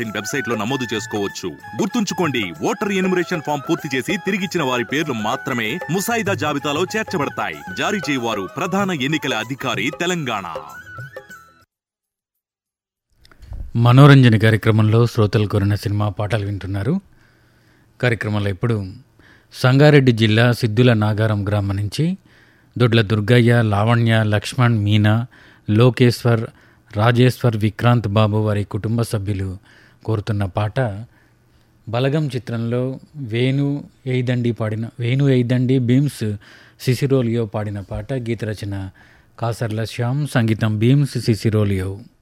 dot in website లో నమోదు చేసుకోవచ్చు గుర్తుంచుకోండి ఓటర్ ఎన్యుమరేషన్ ఫామ్ పూర్తి చేసి తిరిగిచ్చిన వారి పేర్లు మాత్రమే ముసాయిదా జాబితాలో చేర్చబడతాయి జారీ చేయవారు ప్రధాన ఎన్నికల అధికారి తెలంగాణ మనోరంజన కార్యక్రమంలో శ్రోతలు కోరిన సినిమా పాటలు వింటున్నారు కార్యక్రమంలో ఇప్పుడు సంగారెడ్డి జిల్లా సిద్దుల నాగారం గ్రామం నుంచి దొడ్ల దుర్గయ్య లావణ్య లక్ష్మణ్ మీనా లోకేశ్వర్ రాజేశ్వర్ విక్రాంత్ బాబు వారి కుటుంబ సభ్యులు కోరుతున్న పాట బలగం చిత్రంలో వేణు ఎయిదండి పాడిన వేణు ఎయిదండి భీమ్స్ సిసిరోలియో పాడిన పాట గీత రచన కాసర్ల శ్యామ్ సంగీతం భీమ్స్ సిసిరోలియో